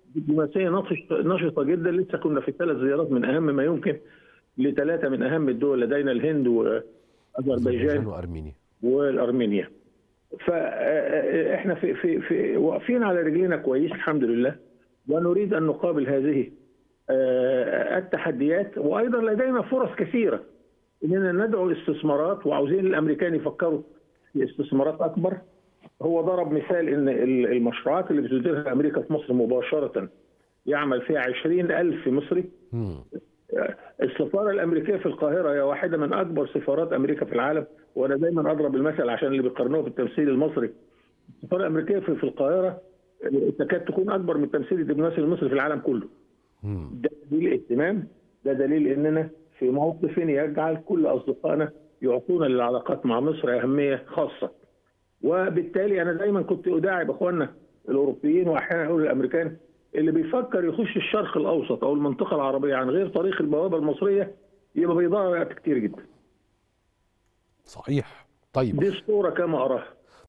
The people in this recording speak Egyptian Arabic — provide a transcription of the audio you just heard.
دبلوماسيه نشط- نشطه جدا لسه كنا في ثلاث زيارات من اهم ما يمكن لثلاثه من اهم الدول لدينا الهند واذربيجان وارمينيا والارمينيا فاحنا في في في واقفين على رجلينا كويس الحمد لله ونريد ان نقابل هذه آه، التحديات وايضا لدينا فرص كثيره اننا ندعو استثمارات وعاوزين الامريكان يفكروا في استثمارات اكبر هو ضرب مثال ان ال- المشروعات اللي بتديرها امريكا في مصر مباشره يعمل فيها 20 ألف مصري مم. السفارة الأمريكية في القاهرة هي واحدة من أكبر سفارات أمريكا في العالم وأنا دايما أضرب المثل عشان اللي بيقارنوه بالتمثيل المصري السفارة الأمريكية في في القاهرة آه، تكاد تكون أكبر من التمثيل الدبلوماسي المصري في العالم كله مم. ده دليل اهتمام ده دليل إننا في موقف يجعل كل أصدقائنا يعطونا للعلاقات مع مصر أهمية خاصة وبالتالي أنا دايما كنت أداعب إخواننا الأوروبيين وأحيانا أقول الأمريكان اللي بيفكر يخش الشرق الأوسط أو المنطقة العربية عن غير طريق البوابة المصرية يبقى بيضيع وقت كتير جدا صحيح طيب دي الصورة كما أراها